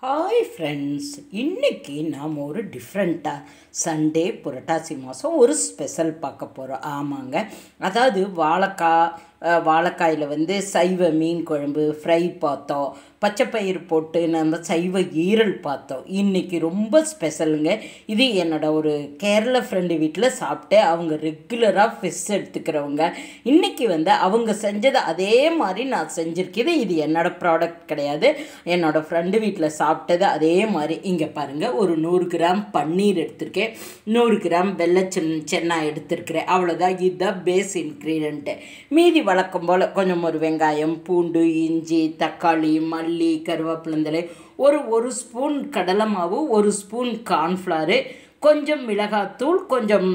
hi friends இன்னைக்கு நாம் ஒரு டிஃப்ரெண்ட்டாக சண்டே புரட்டாசி மாதம் ஒரு ஸ்பெஷல் பார்க்க போகிறோம் ஆமாங்க அதாவது வாழைக்காய் அஹ், வாழைக்காயில் வந்து சைவ மீன் குழம்பு ஃப்ரை பார்த்தோம் பச்சைப்பயிறு போட்டு நம்ம சைவ ஈரல் பார்த்தோம் இன்னைக்கு ரொம்ப ஸ்பெஷலுங்க இது என்னோட ஒரு கேரளா ஃப்ரெண்டு வீட்டில் சாப்பிட்டேன் அவங்க ரெகுலராக ஃபிஷ் எடுத்துக்கிறவங்க இன்னைக்கு வந்து அவங்க செஞ்சது அதே மாதிரி நான் செஞ்சுருக்கேன் இது என்னோட ப்ராடக்ட் கிடையாது என்னோட ஃப்ரெண்டு வீட்டில் சாப்பிட்டது அதே மாதிரி இங்கே பாருங்கள் ஒரு நூறு கிராம் பன்னீர் எடுத்திருக்கேன் நூறு கிராம் வெள்ளை சென் சென்னா எடுத்திருக்கிறேன் அவ்வளோதான் இதுதான் பேஸ் இன்க்ரீடியண்ட்டு மீதி வழக்கம் போல் கொஞ்சம் ஒரு வெங்காயம் பூண்டு இஞ்சி தக்காளி மல்லி கருவேப்பிலந்தலை ஒரு ஒரு ஸ்பூன் கடலை மாவு ஒரு ஸ்பூன் கார்ன்ஃப்ளவரு கொஞ்சம் மிளகாத்தூள் கொஞ்சம்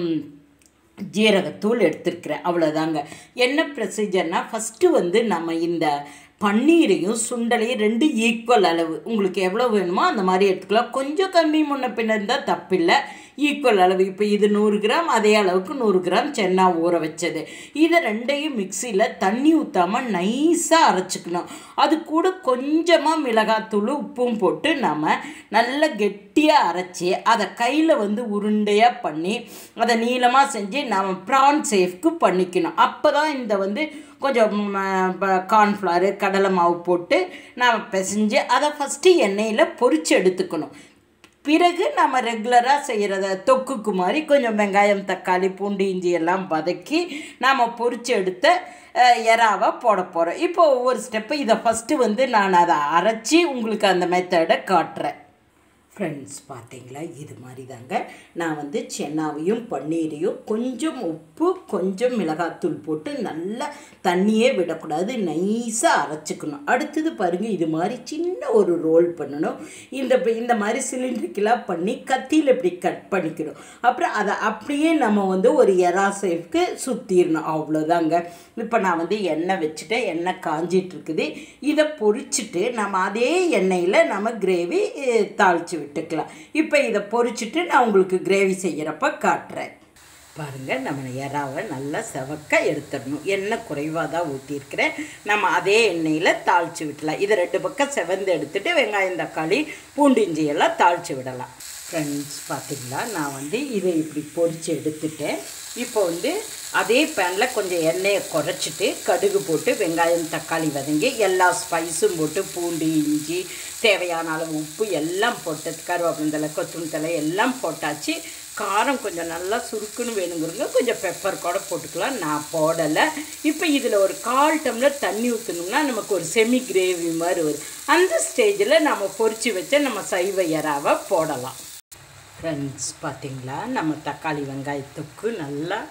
ஜீரகத்தூள் எடுத்திருக்கிறேன் அவ்வளோதாங்க என்ன ப்ரொசீஜர்னால் ஃபஸ்ட்டு வந்து நம்ம இந்த பன்னீரையும் சுண்டலையும் ரெண்டு ஈக்குவல் அளவு உங்களுக்கு எவ்வளோ வேணுமோ அந்த மாதிரி எடுத்துக்கலாம் கொஞ்சம் கம்மி முன்ன பின்ன இருந்தால் தப்பில்லை ஈக்குவல் அளவு இப்போ இது நூறு கிராம் அதே அளவுக்கு நூறு கிராம் சென்னா ஊற வச்சது இதை ரெண்டையும் மிக்சியில் தண்ணி ஊற்றாமல் நைஸாக அரைச்சிக்கணும் அது கூட கொஞ்சமாக மிளகாத்தூள் உப்பும் போட்டு நம்ம நல்லா கெட்டியாக அரைச்சி அதை கையில் வந்து உருண்டையாக பண்ணி அதை நீளமாக செஞ்சு நம்ம ப்ரான் சேஃப்க்கு பண்ணிக்கணும் அப்போ தான் இந்த வந்து கொஞ்சம் கார்ன்ஃப்ளவர் கடலை மாவு போட்டு நாம் பிசைஞ்சு அதை ஃபஸ்ட்டு எண்ணெயில் பொரிச்சு எடுத்துக்கணும் பிறகு நம்ம ரெகுலராக செய்கிறத தொக்குக்கு மாதிரி கொஞ்சம் வெங்காயம் தக்காளி பூண்டு இஞ்சி எல்லாம் வதக்கி நாம் பொரிச்சு எடுத்த அஹ், எறாவை போட போகிறோம் இப்போ ஒவ்வொரு ஸ்டெப்பு இதை ஃபஸ்ட்டு வந்து நான் அதை அரைச்சி உங்களுக்கு அந்த மெத்தடை காட்டுறேன் ஃப்ரெண்ட்ஸ் பார்த்தீங்களா இது மாதிரி தாங்க நான் வந்து சென்னாவையும் பன்னீரையும் கொஞ்சம் உப்பு கொஞ்சம் மிளகாத்தூள் போட்டு நல்லா தண்ணியே விடக்கூடாது நைஸாக அரைச்சிக்கணும் அடுத்தது பாருங்கள் இது மாதிரி சின்ன ஒரு ரோல் பண்ணணும் இந்த இந்த மாதிரி சிலிண்ட்ரிக்கலாக பண்ணி கத்தியில் இப்படி கட் பண்ணிக்கணும் அப்புறம் அதை அப்படியே நம்ம வந்து ஒரு எறா சேஃப்க்கு சுற்றிடணும் அவ்வளோதாங்க இப்போ நான் வந்து எண்ணெய் வச்சுட்டேன் எண்ணெய் காஞ்சிட்டு இருக்குது இதை பொரிச்சிட்டு நம்ம அதே எண்ணெயில் நம்ம கிரேவி தாளித்து விட்டுக்கலாம் இப்போ இதை பொரிச்சிட்டு நான் உங்களுக்கு கிரேவி செய்கிறப்ப காட்டுறேன் பாருங்கள் நம்ம எறாவை நல்லா செவக்க எடுத்துடணும் எண்ணெய் குறைவாக தான் ஊற்றிருக்கிறேன் நம்ம அதே எண்ணெயில் தாளித்து விடலாம் இதை ரெண்டு பக்கம் செவந்து எடுத்துட்டு வெங்காயம் தக்காளி பூண்டு இஞ்சி எல்லாம் தாளித்து விடலாம் ஃப்ரெண்ட்ஸ் பார்த்தீங்களா நான் வந்து இதை இப்படி பொரித்து எடுத்துட்டேன் இப்போ வந்து அதே பேனில் கொஞ்சம் எண்ணெயை குறைச்சிட்டு கடுகு போட்டு வெங்காயம் தக்காளி வதங்கி எல்லா ஸ்பைஸும் போட்டு பூண்டு இஞ்சி தேவையான அளவு உப்பு எல்லாம் போட்டு கருவேப்பிலை கொத்தமல்லி தழை எல்லாம் போட்டாச்சு காரம் கொஞ்சம் நல்லா சுருக்குன்னு வேணுங்கிறவங்க கொஞ்சம் பெப்பர் கூட போட்டுக்கலாம் நான் போடலை இப்போ இதில் ஒரு கால் டம்ளர் தண்ணி ஊற்றணும்னா நமக்கு ஒரு செமி கிரேவி மாதிரி வரும் அந்த ஸ்டேஜில் நம்ம பொரிச்சு வச்ச நம்ம சைவ எறாவை போடலாம் ஃப்ரெண்ட்ஸ் பார்த்தீங்களா நம்ம தக்காளி வெங்காயத்துக்கு நல்லா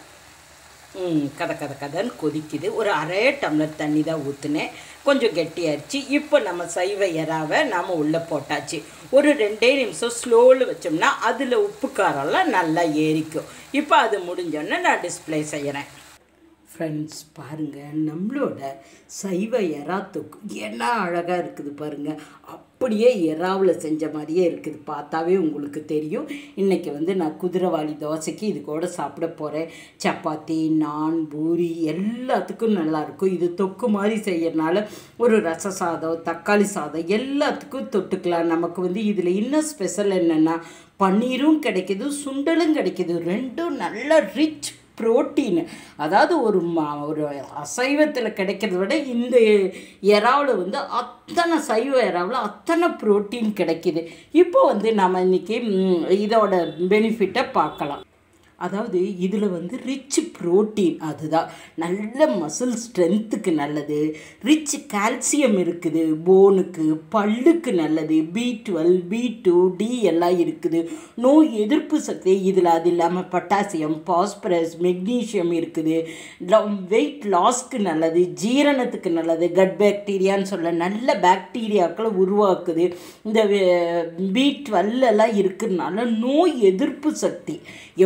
ம், கத கத கதன்னு கொதிக்குது ஒரு அரை டம்ளர் தண்ணி தான் ஊற்றுனேன் கொஞ்சம் கெட்டியாயிருச்சு இப்போ நம்ம சைவ எறாவை நாம் உள்ளே போட்டாச்சு ஒரு ரெண்டே நிமிஷம் ஸ்லோவில் வச்சோம்னா அதில் உப்பு காரம்லாம் நல்லா ஏறிக்கும் இப்போ அது முடிஞ்சோடனே நான் டிஸ்ப்ளே செய்கிறேன் ஃப்ரெண்ட்ஸ் பாருங்கள் நம்மளோட சைவ எறா தொக்கு என்ன அழகாக இருக்குது பாருங்கள் அப்படியே எறாவில் செஞ்ச மாதிரியே இருக்குது பார்த்தாவே உங்களுக்கு தெரியும் இன்றைக்கி வந்து நான் குதிரைவாளி தோசைக்கு இது கூட சாப்பிட போகிறேன் சப்பாத்தி நான் பூரி எல்லாத்துக்கும் நல்லாயிருக்கும் இது தொக்கு மாதிரி செய்யறனால ஒரு ரச சாதம் தக்காளி சாதம் எல்லாத்துக்கும் தொட்டுக்கலாம் நமக்கு வந்து இதில் இன்னும் ஸ்பெஷல் என்னென்னா பன்னீரும் கிடைக்கிது சுண்டலும் கிடைக்கிது ரெண்டும் நல்ல ரிச் புரோட்டீன் அதாவது ஒரு ம ஒரு அசைவத்தில் கிடைக்கிறத விட இந்த இறாவில் வந்து அத்தனை சைவ இறாவில் அத்தனை புரோட்டீன் கிடைக்கிது இப்போ வந்து நம்ம இன்னைக்கு ம், இதோட பெனிஃபிட்டை பார்க்கலாம் அதாவது இதில் வந்து ரிச் புரோட்டீன் அதுதான் நல்ல மசில் ஸ்ட்ரென்த்துக்கு நல்லது ரிச் கால்சியம் இருக்குது போனுக்கு பல்லுக்கு நல்லது B twelve B two D எல்லாம் இருக்குது நோய் எதிர்ப்பு சக்தி இதில் அது இல்லாமல் பொட்டாசியம் பாஸ்பரஸ் மெக்னீஷியம் இருக்குது வெயிட் லாஸ்க்கு நல்லது ஜீரணத்துக்கு நல்லது கட் பாக்டீரியான்னு சொல்ல நல்ல பாக்டீரியாக்களை உருவாக்குது இந்த பி டுவெல் எல்லாம் இருக்கிறதுனால நோய் எதிர்ப்பு சக்தி எவ்வளோ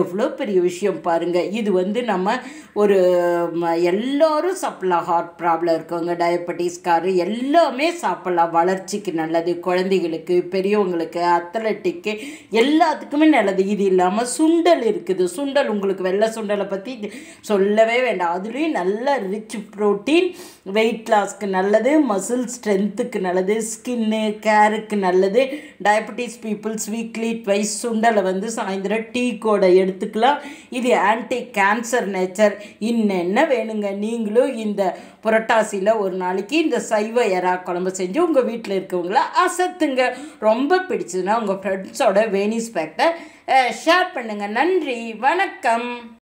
பெரிய விஷயம் பாருங்கள் இது வந்து நம்ம ஒரு ம, எல்லாரும் சாப்பிடலாம் ஹார்ட் ப்ராப்ளம் இருக்கவங்க டயபெட்டிஸ்காரு எல்லாமே சாப்பிடலாம் வளர்ச்சிக்கு நல்லது குழந்தைகளுக்கு பெரியவங்களுக்கு அத்லட்டிக்கு எல்லாத்துக்குமே நல்லது இது இல்லாமல் சுண்டல் இருக்குது சுண்டல் உங்களுக்கு வெள்ளை சுண்டலை பற்றி சொல்லவே வேண்டாம் அதுலேயும் நல்ல ரிச் ப்ரோட்டீன் வெயிட் லாஸ்க்கு நல்லது மசில் ஸ்ட்ரென்த்துக்கு நல்லது ஸ்கின்னு கேருக்கு நல்லது டயபெட்டிஸ் பீப்புள்ஸ் வீக்லி ட்வைஸ் சுண்டலை வந்து சாயந்தரம் டீ கூட எடுத்துக்கலாம் இது ஆன்டி கேன்சர் நேச்சர் இன்னென்ன வேணுங்க நீங்களும் இந்த புரட்டாசியில் ஒரு நாளைக்கு இந்த சைவ எறா குழம்பு செஞ்சு உங்கள் வீட்டில் இருக்கவங்கள அசத்துங்க ரொம்ப பிடிச்சதுன்னா உங்கள் ஃப்ரெண்ட்ஸோட வேனிஸ் பேக்டை ஷேர் பண்ணுங்கள் நன்றி வணக்கம்